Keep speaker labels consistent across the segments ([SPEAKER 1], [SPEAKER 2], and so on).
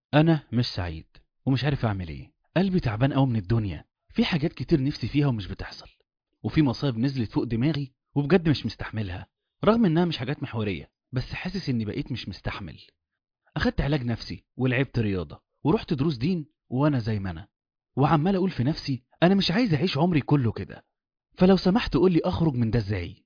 [SPEAKER 1] انا مش سعيد ومش عارف اعمل ايه قلبي تعبان قوي من الدنيا في حاجات كتير نفسي فيها ومش بتحصل وفي مصايب نزلت فوق دماغي وبجد مش مستحملها رغم انها مش حاجات محورية بس حاسس اني بقيت مش مستحمل اخدت علاج نفسي ولعبت رياضة ورحت دروس دين وانا زي ما انا وعمال اقول في نفسي انا مش عايز اعيش عمري كله كده فلو سمحت قول لي اخرج من ده ازاي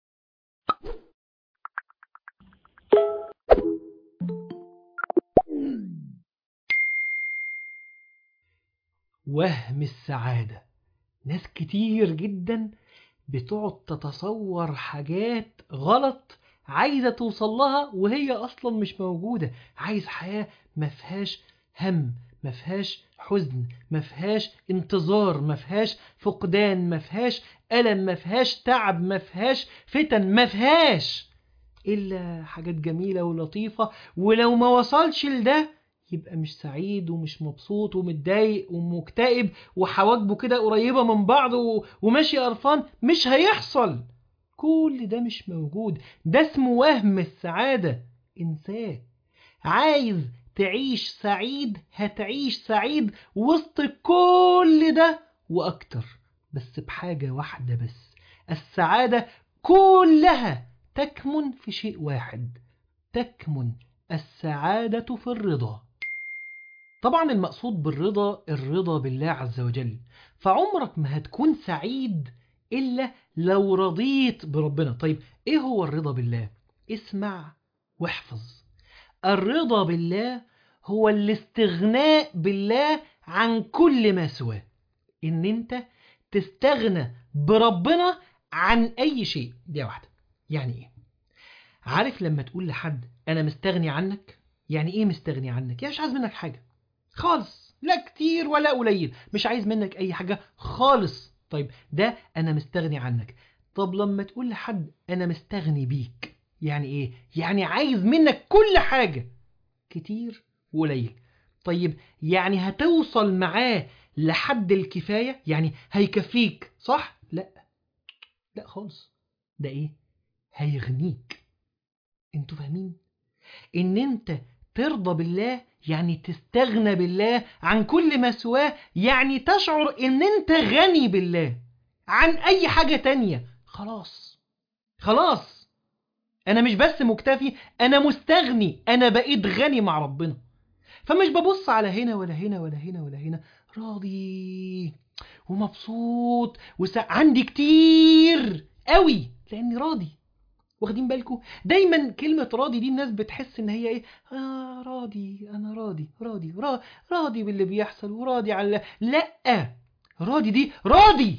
[SPEAKER 2] وهم السعادة ناس كتير جدا بتقعد تتصور حاجات غلط عايزة توصل لها وهي أصلا مش موجودة عايز حياة ما فيهاش هم ما فيهاش حزن ما فيهاش انتظار ما فيهاش فقدان ما فيهاش ألم ما فيهاش تعب ما فيهاش فتن ما فيهاش إلا حاجات جميلة ولطيفة ولو ما وصلش لده يبقى مش سعيد ومش مبسوط ومتضايق ومكتئب وحواجبه كده قريبة من بعض و- وماشي قرفان مش هيحصل كل ده مش موجود ده اسمه وهم السعادة انساه عايز تعيش سعيد هتعيش سعيد وسط كل ده وأكتر بس بحاجة واحدة بس السعادة كلها تكمن في شيء واحد تكمن السعادة في الرضا طبعا المقصود بالرضا الرضا بالله عز وجل فعمرك ما هتكون سعيد إلا لو رضيت بربنا طيب إيه هو الرضا بالله؟ اسمع واحفظ الرضا بالله هو الاستغناء بالله عن كل ما سواه إن أنت تستغنى بربنا عن أي شيء دي واحدة يعني إيه؟ عارف لما تقول لحد أنا مستغني عنك يعني إيه مستغني عنك؟ يعني مش عايز منك حاجة خالص لا كتير ولا قليل مش عايز منك أي حاجة خالص طيب ده أنا مستغني عنك طب لما تقول لحد أنا مستغني بيك يعني إيه؟ يعني عايز منك كل حاجة كتير وقليل طيب يعني هتوصل معاه لحد الكفاية يعني هيكفيك صح؟ لا لا خالص ده ايه؟ هيغنيك انتوا فاهمين؟ ان انت ترضى بالله يعني تستغنى بالله عن كل ما سواه يعني تشعر ان انت غني بالله عن اي حاجة تانية خلاص خلاص انا مش بس مكتفي انا مستغني انا بقيت غني مع ربنا فمش ببص على هنا ولا هنا ولا هنا ولا هنا راضي ومبسوط وسع... عندي كتير قوي لاني راضي واخدين بالكم دايما كلمة راضي دي الناس بتحس ان هي ايه آه راضي انا راضي راضي را... راضي باللي بيحصل وراضي على لا راضي دي راضي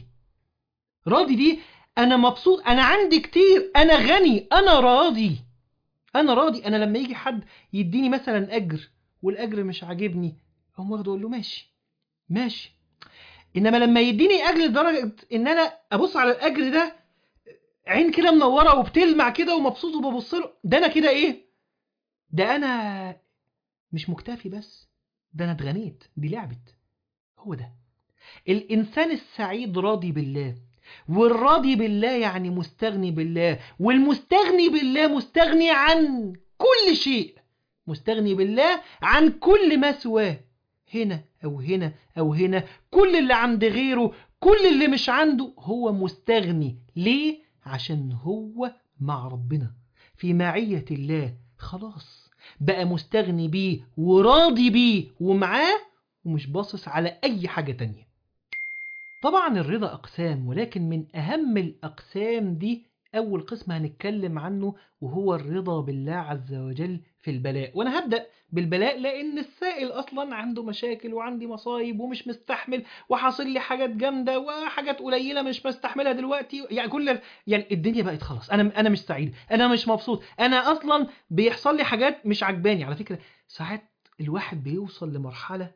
[SPEAKER 2] راضي دي انا مبسوط انا عندي كتير انا غني انا راضي انا راضي انا لما يجي حد يديني مثلا اجر والاجر مش عاجبني اقوم واخده اقول له ماشي ماشي انما لما يديني اجر لدرجه ان انا ابص على الاجر ده عين كده منوره وبتلمع كده ومبسوط وببص له ده انا كده ايه ده انا مش مكتفي بس ده انا اتغنيت دي لعبت هو ده الانسان السعيد راضي بالله والراضي بالله يعني مستغني بالله والمستغني بالله مستغني عن كل شيء مستغني بالله عن كل ما سواه هنا أو هنا أو هنا كل اللي عند غيره كل اللي مش عنده هو مستغني ليه؟ عشان هو مع ربنا في معية الله خلاص بقى مستغني بيه وراضي بيه ومعاه ومش باصص على أي حاجة تانية طبعا الرضا أقسام ولكن من أهم الأقسام دي أول قسم هنتكلم عنه وهو الرضا بالله عز وجل في البلاء وأنا هبدأ بالبلاء لأن السائل أصلا عنده مشاكل وعندي مصايب ومش مستحمل وحاصل لي حاجات جامدة وحاجات قليلة مش مستحملها دلوقتي يعني كل يعني الدنيا بقت خلاص أنا أنا مش سعيد أنا مش مبسوط أنا أصلا بيحصل لي حاجات مش عجباني على فكرة ساعات الواحد بيوصل لمرحلة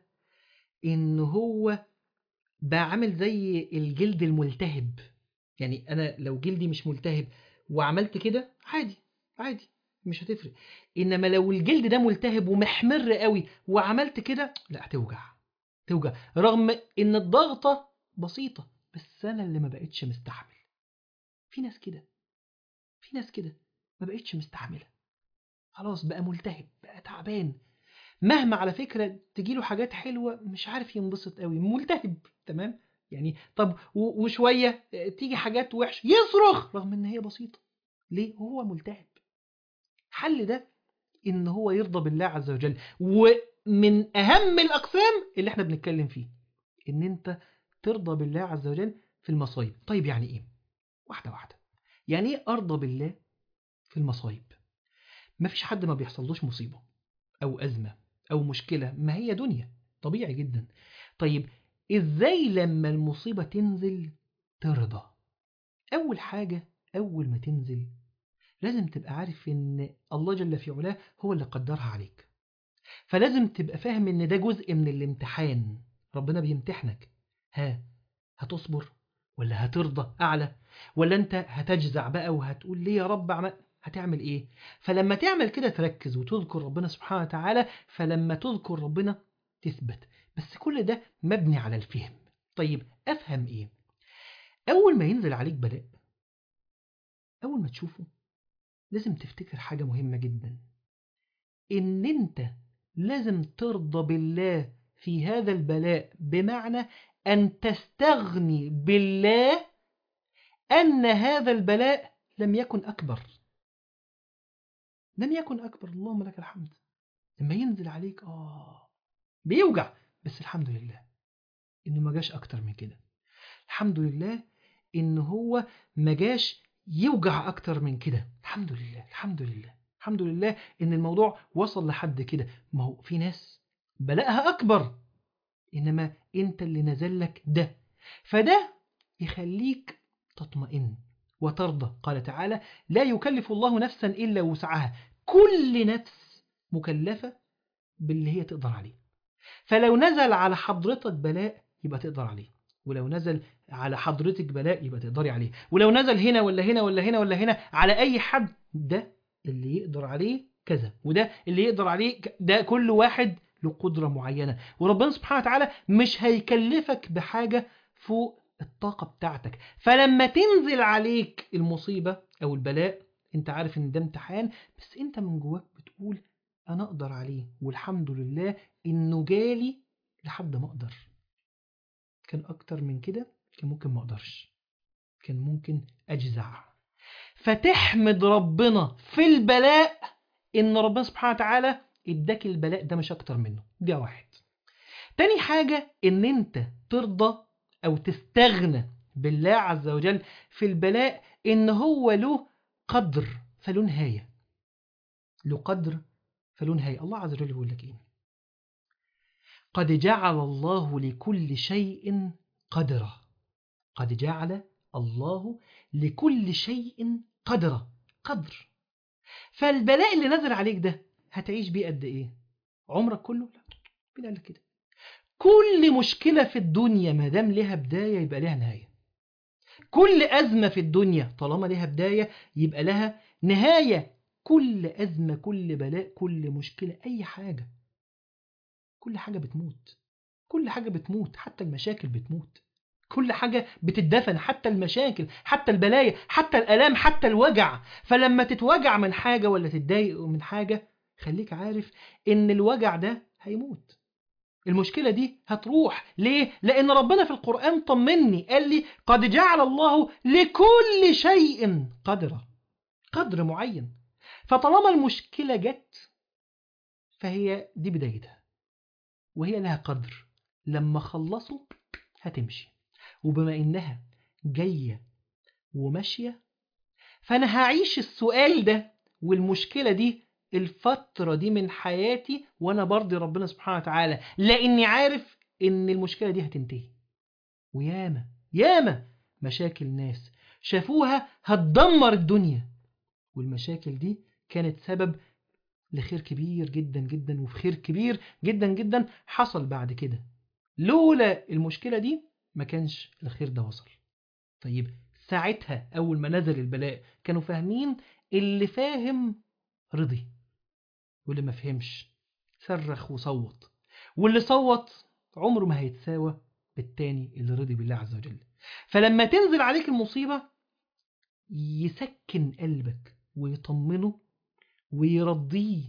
[SPEAKER 2] إن هو بقى عامل زي الجلد الملتهب يعني انا لو جلدي مش ملتهب وعملت كده عادي عادي مش هتفرق انما لو الجلد ده ملتهب ومحمر قوي وعملت كده لا هتوجع توجع رغم ان الضغطه بسيطه بس انا اللي ما بقتش مستحمل في ناس كده في ناس كده ما بقتش مستحمله خلاص بقى ملتهب بقى تعبان مهما على فكرة تجيله حاجات حلوة مش عارف ينبسط قوي ملتهب تمام يعني طب و- وشوية تيجي حاجات وحش يصرخ رغم ان هي بسيطة ليه هو ملتهب حل ده ان هو يرضى بالله عز وجل ومن اهم الاقسام اللي احنا بنتكلم فيه ان انت ترضى بالله عز وجل في المصايب طيب يعني ايه واحدة واحدة يعني ايه ارضى بالله في المصايب مفيش حد ما بيحصلوش مصيبة او ازمة او مشكلة ما هي دنيا طبيعي جدا طيب ازاي لما المصيبة تنزل ترضى اول حاجة اول ما تنزل لازم تبقى عارف ان الله جل في علاه هو اللي قدرها عليك فلازم تبقى فاهم ان ده جزء من الامتحان ربنا بيمتحنك ها هتصبر ولا هترضى اعلى ولا انت هتجزع بقى وهتقول ليه يا رب عمل هتعمل ايه فلما تعمل كده تركز وتذكر ربنا سبحانه وتعالى فلما تذكر ربنا تثبت بس كل ده مبني على الفهم طيب افهم ايه اول ما ينزل عليك بلاء اول ما تشوفه لازم تفتكر حاجة مهمة جدا إن أنت لازم ترضى بالله في هذا البلاء بمعنى أن تستغني بالله أن هذا البلاء لم يكن أكبر لم يكن أكبر اللهم لك الحمد لما ينزل عليك آه بيوجع بس الحمد لله إنه ما جاش أكتر من كده الحمد لله إن هو ما جاش يوجع أكتر من كده الحمد لله الحمد لله الحمد لله إن الموضوع وصل لحد كده ما هو في ناس بلاءها أكبر إنما أنت اللي نزل لك ده فده يخليك تطمئن وترضى قال تعالى لا يكلف الله نفسا إلا وسعها كل نفس مكلفة باللي هي تقدر عليه فلو نزل على حضرتك بلاء يبقى تقدر عليه ولو نزل على حضرتك بلاء يبقى تقدري عليه ولو نزل هنا ولا هنا ولا هنا ولا هنا على أي حد ده اللي يقدر عليه كذا وده اللي يقدر عليه ك- ده كل واحد له قدرة معينة وربنا سبحانه وتعالى مش هيكلفك بحاجة فوق الطاقة بتاعتك فلما تنزل عليك المصيبة أو البلاء انت عارف ان ده امتحان بس انت من جواك بتقول انا اقدر عليه والحمد لله انه جالي لحد ما اقدر كان اكتر من كده كان ممكن ما اقدرش كان ممكن اجزع فتحمد ربنا في البلاء ان ربنا سبحانه وتعالى اداك البلاء ده مش اكتر منه دي واحد تاني حاجة ان انت ترضى او تستغنى بالله عز وجل في البلاء ان هو له قدر فله نهاية له قدر فله نهاية الله عز وجل يقول لك ايه قد جعل الله لكل شيء قدرا قد جعل الله لكل شيء قدرا قدر فالبلاء اللي نزل عليك ده هتعيش بيه قد ايه عمرك كله لا مين قال لك كده كل مشكلة في الدنيا ما دام لها بداية يبقى لها نهاية كل أزمة في الدنيا طالما لها بداية يبقى لها نهاية كل أزمة كل بلاء كل مشكلة أي حاجة كل حاجة بتموت كل حاجة بتموت حتى المشاكل بتموت كل حاجة بتدفن حتى المشاكل حتى البلايا حتى الألام حتى الوجع فلما تتوجع من حاجة ولا تتضايق من حاجة خليك عارف إن الوجع ده هيموت المشكلة دي هتروح ليه؟ لأن ربنا في القرآن طمني قال لي قد جعل الله لكل شيء قدرا قدر معين فطالما المشكلة جت فهي دي بدايتها وهي لها قدر لما خلصوا هتمشي وبما إنها جاية وماشية فأنا هعيش السؤال ده والمشكلة دي الفترة دي من حياتي وأنا برضي ربنا سبحانه وتعالى لأني عارف إن المشكلة دي هتنتهي وياما ياما مشاكل ناس شافوها هتدمر الدنيا والمشاكل دي كانت سبب لخير كبير جدا جدا وفي خير كبير جدا جدا حصل بعد كده لولا المشكلة دي ما كانش الخير ده وصل طيب ساعتها أول ما نزل البلاء كانوا فاهمين اللي فاهم رضي واللي ما فهمش صرخ وصوت واللي صوت عمره ما هيتساوى بالتاني اللي رضي بالله عز وجل فلما تنزل عليك المصيبة يسكن قلبك ويطمنه ويرضيه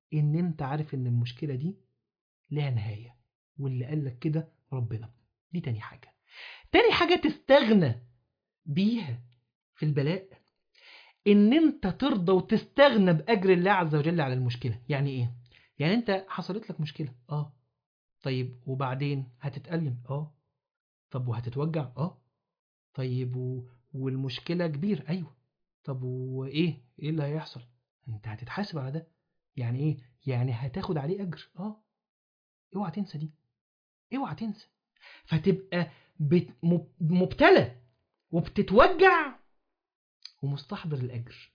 [SPEAKER 2] ان انت عارف ان المشكله دي لها نهايه واللي قال لك كده ربنا دي تاني حاجه تاني حاجه تستغنى بيها في البلاء ان انت ترضى وتستغنى باجر الله عز وجل على المشكله يعني ايه يعني انت حصلت لك مشكله اه طيب وبعدين هتتألم اه طب وهتتوجع اه طيب و... والمشكله كبير ايوه طب وايه ايه اللي هيحصل انت هتتحاسب على ده يعني ايه يعني هتاخد عليه اجر اه اوعى تنسى دي اوعى تنسى فتبقى بت... مب- مبتلى وبتتوجع ومستحضر الاجر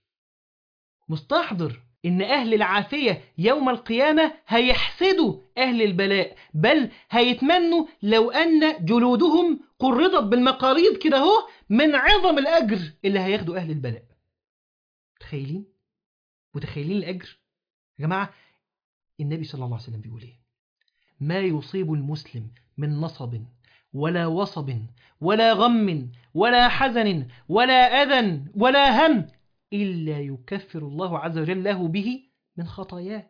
[SPEAKER 2] مستحضر ان اهل العافيه يوم القيامه هيحسدوا اهل البلاء بل هيتمنوا لو ان جلودهم قرضت بالمقاريض كده اهو من عظم الاجر اللي هياخده اهل البلاء متخيلين متخيلين الاجر يا جماعه النبي صلى الله عليه وسلم بيقول ايه ما يصيب المسلم من نصب ولا وصب ولا غم ولا حزن ولا اذى ولا هم إلا يكفر الله عز وجل له به من خطاياه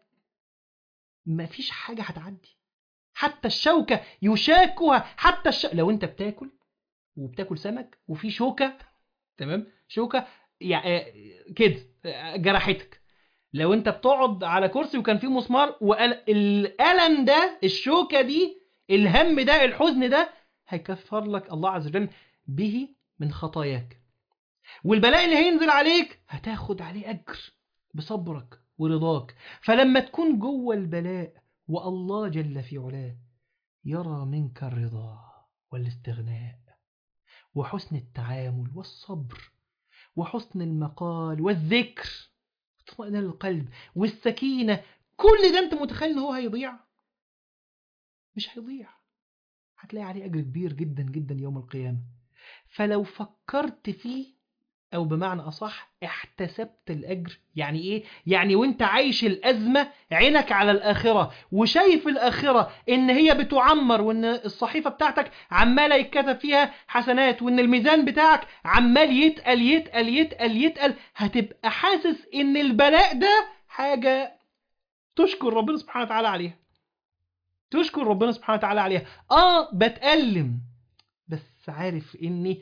[SPEAKER 2] ما فيش حاجة هتعدي حتى الشوكة يشاكها حتى الش... لو انت بتاكل وبتاكل سمك وفي شوكة تمام شوكة يعني كده جرحتك لو انت بتقعد على كرسي وكان فيه مسمار والألم ده الشوكة دي الهم ده الحزن ده هيكفر لك الله عز وجل به من خطاياك والبلاء اللي هينزل عليك هتاخد عليه أجر بصبرك ورضاك فلما تكون جوه البلاء والله جل في علاه يرى منك الرضا والاستغناء وحسن التعامل والصبر وحسن المقال والذكر اطمئنان القلب والسكينة كل ده انت متخيل ان هو هيضيع مش هيضيع هتلاقي عليه أجر كبير جدا جدا يوم القيامة فلو فكرت فيه أو بمعنى أصح احتسبت الأجر يعني إيه؟ يعني وانت عايش الأزمة عينك على الآخرة وشايف الآخرة إن هي بتعمر وإن الصحيفة بتاعتك عمالة يتكتب فيها حسنات وإن الميزان بتاعك عمال يتقل يتقل يتقل يتقل هتبقى حاسس إن البلاء ده حاجة تشكر ربنا سبحانه وتعالى عليها تشكر ربنا سبحانه وتعالى عليها آه بتألم بس عارف إني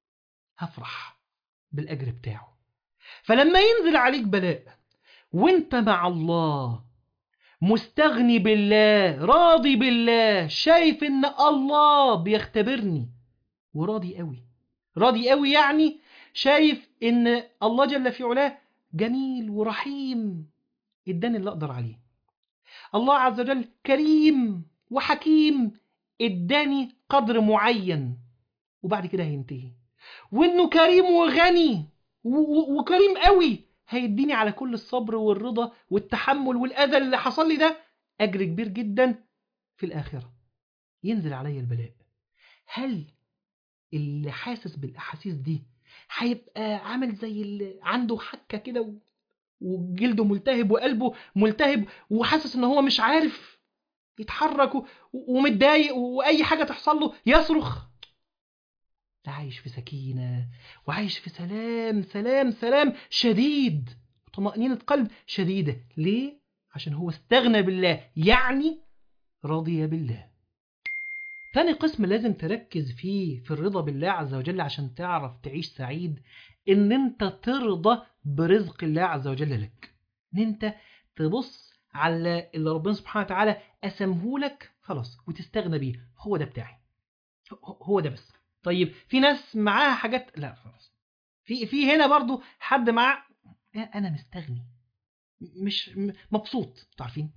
[SPEAKER 2] هفرح بالأجر بتاعه فلما ينزل عليك بلاء وانت مع الله مستغني بالله راضي بالله شايف ان الله بيختبرني وراضي قوي راضي قوي يعني شايف ان الله جل في علاه جميل ورحيم اداني اللي اقدر عليه الله عز وجل كريم وحكيم اداني قدر معين وبعد كده هينتهي وانه كريم وغني وكريم قوي هيديني على كل الصبر والرضا والتحمل والاذى اللي حصل لي ده اجر كبير جدا في الاخره ينزل عليا البلاء هل اللي حاسس بالاحاسيس دي هيبقى عامل زي اللي عنده حكه كده وجلده ملتهب وقلبه ملتهب وحاسس ان هو مش عارف يتحرك ومتضايق واي حاجه تحصل له يصرخ ده عايش في سكينة وعايش في سلام سلام سلام شديد وطمأنينة قلب شديدة ليه؟ عشان هو استغنى بالله يعني رضي بالله تاني قسم لازم تركز فيه في الرضا بالله عز وجل عشان تعرف تعيش سعيد ان انت ترضى برزق الله عز وجل لك ان انت تبص على اللي ربنا سبحانه وتعالى قسمهولك خلاص وتستغنى بيه هو ده بتاعي هو ده بس طيب في ناس معاها حاجات لا خلاص في في هنا برضو حد معاه انا مستغني مش مبسوط عارفين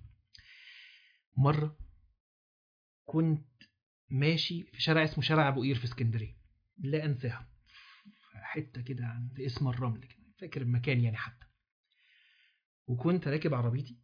[SPEAKER 2] مره كنت ماشي في شارع اسمه شارع ابو قير في اسكندريه لا انساها حته كده عند اسم الرمل كده فاكر المكان يعني حتى وكنت راكب عربيتي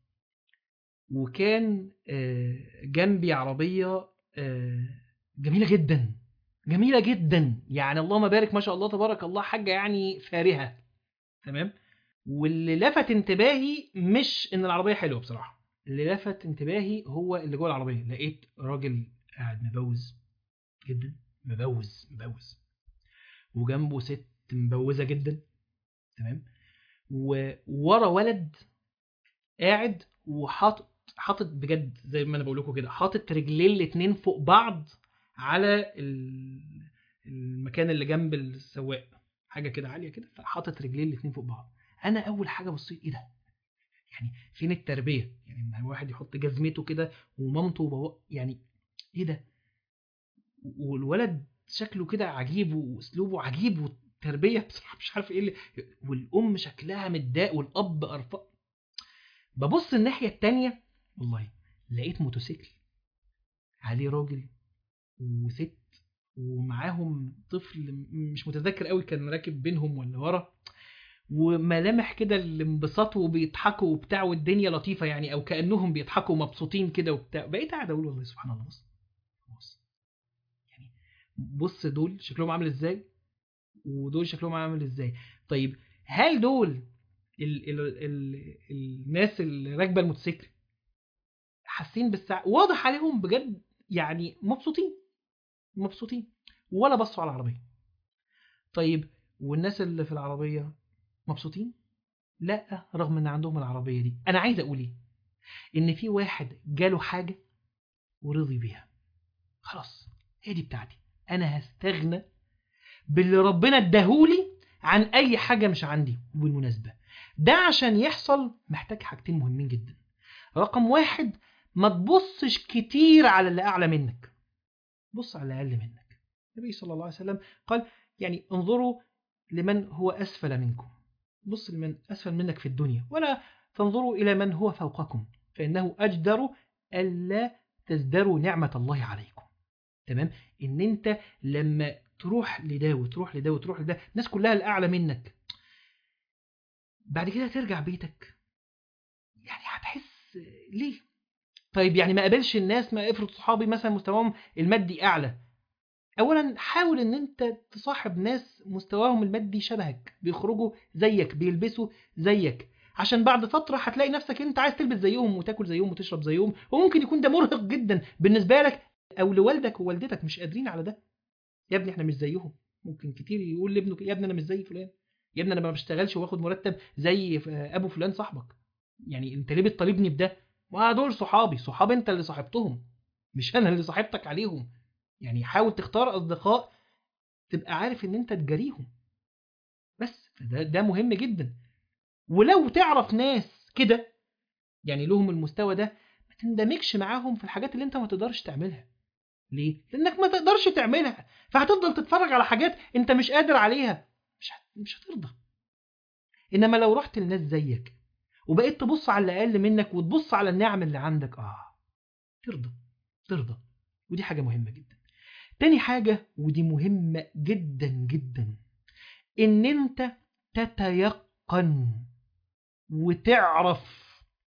[SPEAKER 2] وكان جنبي عربيه جميله جدا جميلة جدا يعني اللهم بارك ما شاء الله تبارك الله حاجة يعني فارهة تمام واللي لفت انتباهي مش ان العربية حلوة بصراحة اللي لفت انتباهي هو اللي جوه العربية لقيت راجل قاعد مبوز جدا مبوز مبوز وجنبه ست مبوزة جدا تمام وورا ولد قاعد وحاطط حاطط بجد زي ما انا بقول لكم كده حاطط رجلين الاتنين فوق بعض على ال- المكان اللي جنب السواق حاجه كده عاليه كده فحاطط رجلين الاتنين فوق بعض انا اول حاجه بصيت ايه ده يعني فين التربيه يعني ان الواحد يحط جزمته كده ومامته وبابا يعني ايه ده والولد شكله كده عجيب واسلوبه عجيب والتربيه بصراحه مش عارف ايه اللي والام شكلها متضايق والاب قرفان ببص الناحيه التانية والله لقيت موتوسيكل عليه راجل وست ومعاهم طفل م- مش متذكر قوي كان راكب بينهم ولا ورا وملامح كده الانبساط وبيضحكوا وبتاع والدنيا لطيفه يعني او كانهم بيضحكوا مبسوطين كده وبتاع بقيت قاعد اقول والله سبحان الله بص بص يعني بص دول شكلهم عامل ازاي ودول شكلهم عامل ازاي طيب هل دول ال ال ال الناس اللي راكبه الموتوسيكل حاسين بالسع واضح عليهم بجد يعني مبسوطين مبسوطين ولا بصوا على العربيه طيب والناس اللي في العربيه مبسوطين لا رغم ان عندهم العربيه دي انا عايز اقول ايه ان في واحد جاله حاجه ورضي بيها خلاص هي دي بتاعتي انا هستغنى باللي ربنا اداهولي عن اي حاجه مش عندي وبالمناسبه ده عشان يحصل محتاج حاجتين مهمين جدا رقم واحد ما تبصش كتير على اللي اعلى منك بص على اللي اقل منك النبي صلى الله عليه وسلم قال يعني انظروا لمن هو اسفل منكم بص لمن اسفل منك في الدنيا ولا تنظروا الى من هو فوقكم فانه اجدر الا تزدروا نعمه الله عليكم تمام ان انت لما تروح لده وتروح لده وتروح لده الناس كلها الاعلى منك بعد كده ترجع بيتك يعني هتحس ليه طيب يعني ما قابلش الناس ما افرض صحابي مثلا مستواهم المادي اعلى اولا حاول ان انت تصاحب ناس مستواهم المادي شبهك بيخرجوا زيك بيلبسوا زيك عشان بعد فترة هتلاقي نفسك انت عايز تلبس زيهم وتاكل زيهم وتشرب زيهم وممكن يكون ده مرهق جدا بالنسبة لك او لوالدك ووالدتك مش قادرين على ده يا ابني احنا مش زيهم ممكن كتير يقول لابنه كده، يا ابني انا مش زي فلان يا ابني انا ما بشتغلش واخد مرتب زي ف- ابو فلان صاحبك يعني انت ليه بتطالبني بده ما دول صحابي صحاب انت اللي صاحبتهم مش انا اللي صاحبتك عليهم يعني حاول تختار اصدقاء تبقى عارف ان انت تجاريهم بس ده, ده مهم جدا ولو تعرف ناس كده يعني لهم المستوى ده ما تندمجش معاهم في الحاجات اللي انت ما تقدرش تعملها ليه لانك ما تقدرش تعملها فهتفضل تتفرج على حاجات انت مش قادر عليها مش هت... مش هترضى انما لو رحت لناس زيك وبقيت تبص على اللي اقل منك وتبص على النعم اللي عندك اه ترضى ترضى ودي حاجه مهمه جدا تاني حاجه ودي مهمه جدا جدا ان انت تتيقن وتعرف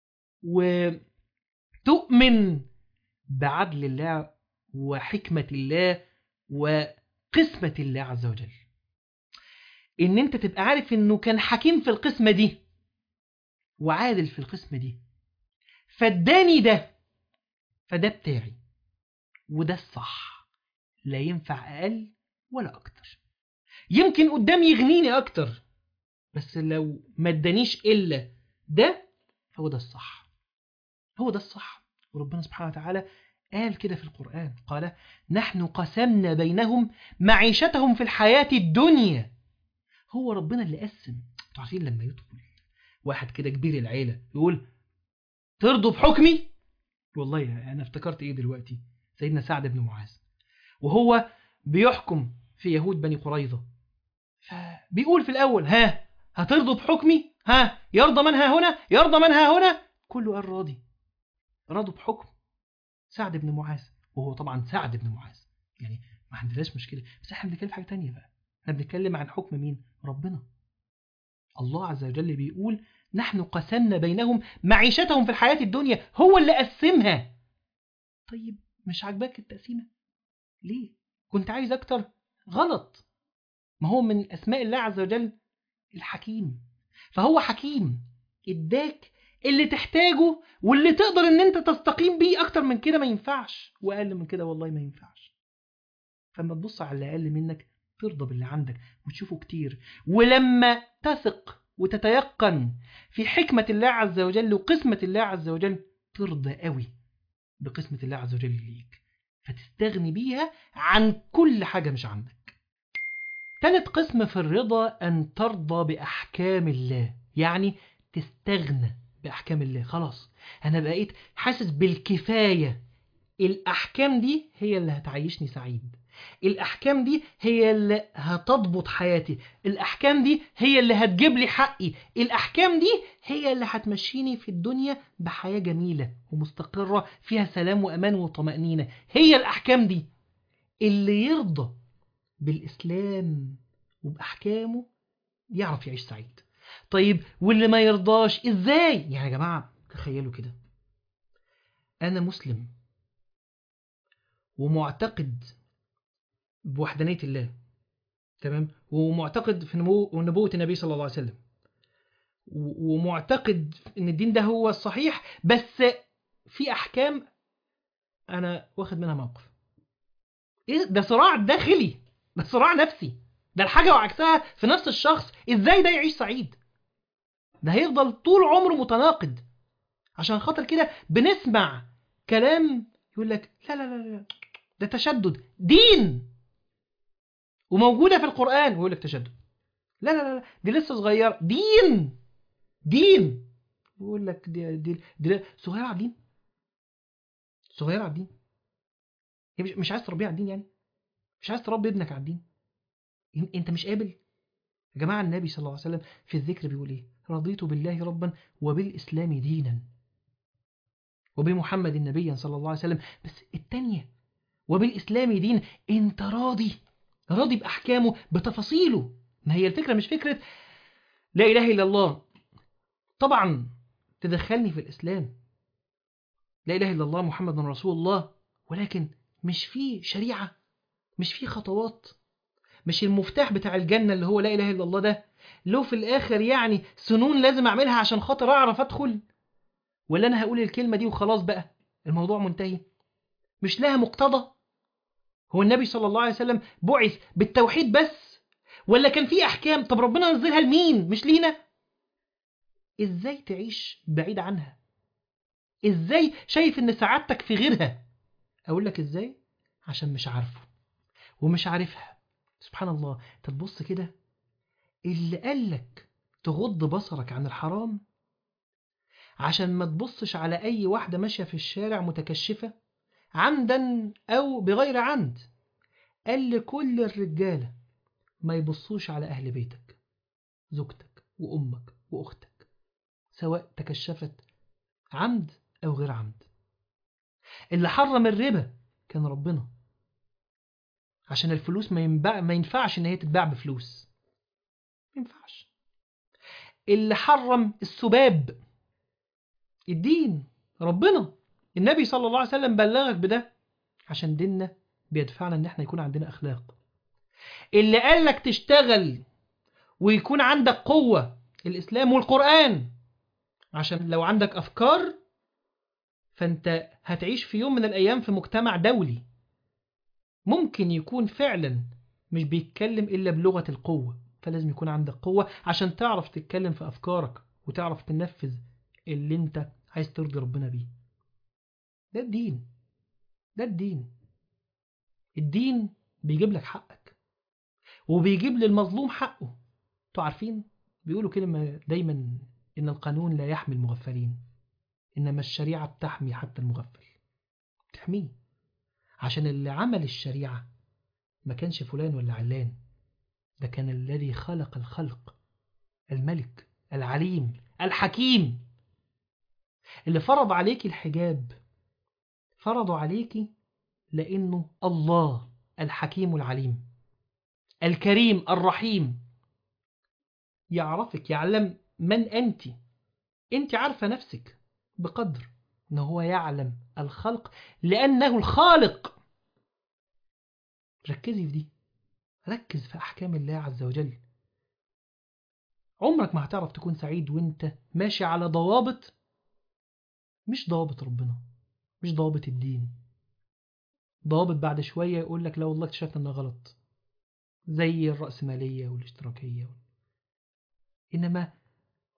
[SPEAKER 2] وتؤمن بعدل الله وحكمة الله وقسمة الله عز وجل ان انت تبقى عارف انه كان حكيم في القسمة دي وعادل في القسمة دي فاداني ده فده بتاعي وده الصح لا ينفع اقل ولا اكتر يمكن قدام يغنيني اكتر بس لو ما ادانيش الا ده هو ده الصح هو ده الصح وربنا سبحانه وتعالى قال كده في القرآن قال نحن قسمنا بينهم معيشتهم في الحياة الدنيا هو ربنا اللي قسم انتوا عارفين لما يدخل واحد كده كبير العيلة يقول ترضوا بحكمي والله أنا افتكرت إيه دلوقتي سيدنا سعد بن معاذ وهو بيحكم في يهود بني قريظة فبيقول في الأول ها هترضوا بحكمي ها يرضى من ها هنا يرضى من ها هنا كله قال راضي رضوا بحكم سعد بن معاذ وهو طبعا سعد بن معاذ يعني ما عندناش مشكله بس احنا بنتكلم في حاجه تانية بقى احنا بنتكلم عن حكم مين ربنا الله عز وجل بيقول نحن قسمنا بينهم معيشتهم في الحياه الدنيا هو اللي قسمها طيب مش عاجباك التقسيمه ليه كنت عايز اكتر غلط ما هو من اسماء الله عز وجل الحكيم فهو حكيم اداك اللي تحتاجه واللي تقدر ان انت تستقيم بيه اكتر من كده ما ينفعش واقل من كده والله ما ينفعش فلما تبص على اللي اقل منك ترضى باللي عندك وتشوفه كتير ولما تثق وتتيقن في حكمة الله عز وجل وقسمة الله عز وجل ترضى قوي بقسمة الله عز وجل ليك فتستغني بيها عن كل حاجة مش عندك تالت قسم في الرضا أن ترضى بأحكام الله يعني تستغنى بأحكام الله خلاص أنا بقيت حاسس بالكفاية الأحكام دي هي اللي هتعيشني سعيد الأحكام دي هي اللي هتضبط حياتي الأحكام دي هي اللي هتجيب لي حقي الأحكام دي هي اللي هتمشيني في الدنيا بحياة جميلة ومستقرة فيها سلام وأمان وطمأنينة هي الأحكام دي اللي يرضى بالإسلام وبأحكامه يعرف يعيش سعيد طيب واللي ما يرضاش إزاي يعني يا جماعة تخيلوا كده أنا مسلم ومعتقد بوحدانية الله تمام ومعتقد في نبو... نبوة النبي صلى الله عليه وسلم و- ومعتقد ان الدين ده هو الصحيح بس في احكام انا واخد منها موقف ايه ده صراع داخلي ده صراع نفسي ده الحاجة وعكسها في نفس الشخص ازاي ده يعيش سعيد ده هيفضل طول عمره متناقض عشان خاطر كده بنسمع كلام يقول لك لا لا لا لا ده تشدد دين وموجودة في القرآن ويقول لك تشدد لا لا لا دي لسه صغيرة دين دين ويقول لك دي دي, دي صغيرة على الدين صغيرة على الدين هي مش, مش عايز تربيها على الدين يعني مش عايز تربي ابنك على الدين إن- انت مش قابل يا جماعة النبي صلى الله عليه وسلم في الذكر بيقول ايه رضيت بالله ربا وبالإسلام دينا وبمحمد نبيا صلى الله عليه وسلم بس التانية وبالإسلام دين انت راضي راضي بأحكامه بتفاصيله ما هي الفكرة مش فكرة لا إله إلا الله طبعا تدخلني في الإسلام لا إله إلا الله محمد رسول الله ولكن مش في شريعة مش في خطوات مش المفتاح بتاع الجنة اللي هو لا إله إلا الله ده له في الآخر يعني سنون لازم أعملها عشان خاطر أعرف أدخل ولا أنا هقول الكلمة دي وخلاص بقى الموضوع منتهي مش لها مقتضى هو النبي صلى الله عليه وسلم بعث بالتوحيد بس ولا كان في أحكام طب ربنا نزلها لمين مش لينا إزاي تعيش بعيد عنها إزاي شايف إن سعادتك في غيرها أقول لك إزاي عشان مش عارفه ومش عارفها سبحان الله تبص كده اللي قالك تغض بصرك عن الحرام عشان ما تبصش على أي واحدة ماشية في الشارع متكشفة عمدا أو بغير عمد قال لكل الرجالة ما يبصوش على أهل بيتك زوجتك وأمك وأختك سواء تكشفت عمد أو غير عمد اللي حرم الربا كان ربنا عشان الفلوس ما, ينبع ما ينفعش ان هي تتباع بفلوس ما ينفعش اللي حرم السباب الدين ربنا النبي صلى الله عليه وسلم بلغك بده عشان ديننا بيدفعنا ان احنا يكون عندنا اخلاق اللي قالك تشتغل ويكون عندك قوة الاسلام والقرآن عشان لو عندك افكار فانت هتعيش في يوم من الايام في مجتمع دولي ممكن يكون فعلا مش بيتكلم إلا بلغة القوة فلازم يكون عندك قوة عشان تعرف تتكلم في أفكارك وتعرف تنفذ اللي انت عايز ترضي ربنا بيه ده الدين ده الدين الدين بيجيب لك حقك وبيجيب للمظلوم حقه انتوا عارفين بيقولوا كلمة دايما إن القانون لا يحمي المغفلين إنما الشريعة بتحمي حتى المغفل بتحميه عشان اللي عمل الشريعة ما كانش فلان ولا علان ده كان الذي خلق الخلق الملك العليم الحكيم اللي فرض عليك الحجاب فرضوا عليك لأنه الله الحكيم العليم الكريم الرحيم يعرفك يعلم من أنت أنت عارفة نفسك بقدر أنه هو يعلم الخلق لأنه الخالق ركزي في دي ركز في أحكام الله عز وجل عمرك ما هتعرف تكون سعيد وانت ماشي على ضوابط مش ضوابط ربنا مش ضوابط الدين ضوابط بعد شوية يقول لك لا والله اكتشفت انها غلط زي الرأسمالية والاشتراكية إنما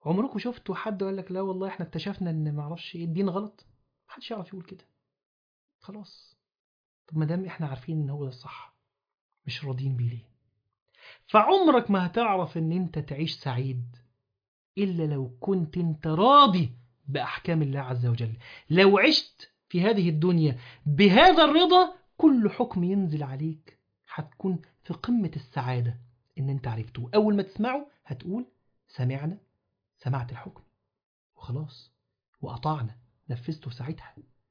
[SPEAKER 2] عمركم شفتوا حد قال لك لا والله احنا اكتشفنا ان معرفش ايه الدين غلط محدش يعرف يقول كده خلاص طب ما دام احنا عارفين ان هو ده الصح مش راضيين بيه ليه فعمرك ما هتعرف ان انت تعيش سعيد الا لو كنت انت راضي باحكام الله عز وجل لو عشت في هذه الدنيا بهذا الرضا كل حكم ينزل عليك هتكون في قمة السعادة ان انت عرفته اول ما تسمعه هتقول سمعنا سمعت الحكم وخلاص وأطعنا نفذته ساعتها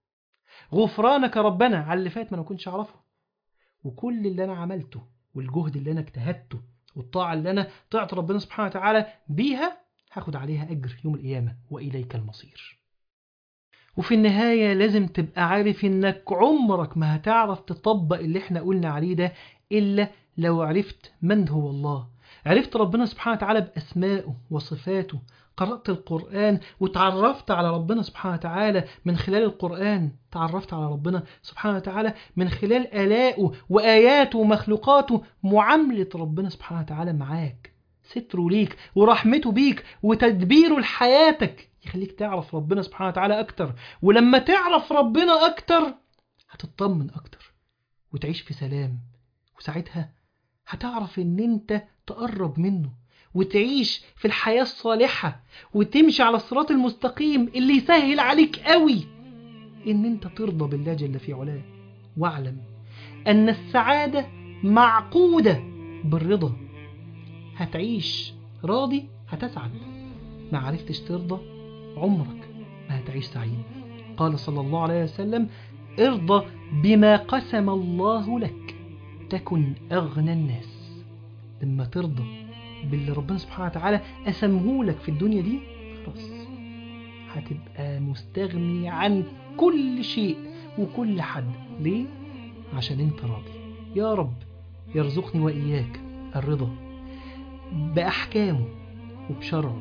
[SPEAKER 2] غفرانك ربنا على اللي فات ما انا كنتش اعرفه وكل اللي انا عملته والجهد اللي انا اجتهدته والطاعة اللي انا طعت ربنا سبحانه وتعالى بيها هاخد عليها اجر يوم القيامة واليك المصير وفي النهاية لازم تبقى عارف انك عمرك ما هتعرف تطبق اللي احنا قلنا عليه ده الا لو عرفت من هو الله عرفت ربنا سبحانه وتعالى بأسمائه وصفاته قرأت القرآن وتعرفت على ربنا سبحانه وتعالى من خلال القرآن تعرفت على ربنا سبحانه وتعالى من خلال آلائه وآياته ومخلوقاته معاملة ربنا سبحانه وتعالى معاك ستره ليك ورحمته بيك وتدبيره لحياتك يخليك تعرف ربنا سبحانه وتعالى أكتر ولما تعرف ربنا أكتر هتطمن أكتر وتعيش في سلام وساعتها هتعرف ان انت تقرب منه وتعيش في الحياة الصالحة وتمشي على الصراط المستقيم اللي يسهل عليك قوي ان انت ترضى بالله جل في علاه واعلم ان السعادة معقودة بالرضا هتعيش راضي هتسعد ما عرفتش ترضى عمرك ما هتعيش سعيد قال صلى الله عليه وسلم ارضى بما قسم الله لك تكن أغنى الناس لما ترضى باللي ربنا سبحانه وتعالى قسمه لك في الدنيا دي خلاص هتبقى مستغني عن كل شيء وكل حد ليه؟ عشان انت راضي يا رب يرزقني وإياك الرضا بأحكامه وبشرعه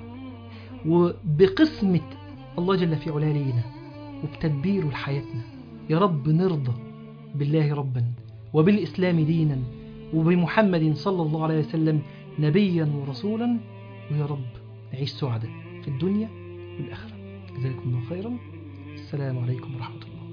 [SPEAKER 2] وبقسمة الله جل في علاه لينا وبتدبيره لحياتنا يا رب نرضى بالله ربا وبالإسلام دينا وبمحمد صلى الله عليه وسلم نبيا ورسولا ويا رب نعيش سعداء في الدنيا والآخرة جزاكم الله خيرا السلام عليكم ورحمة الله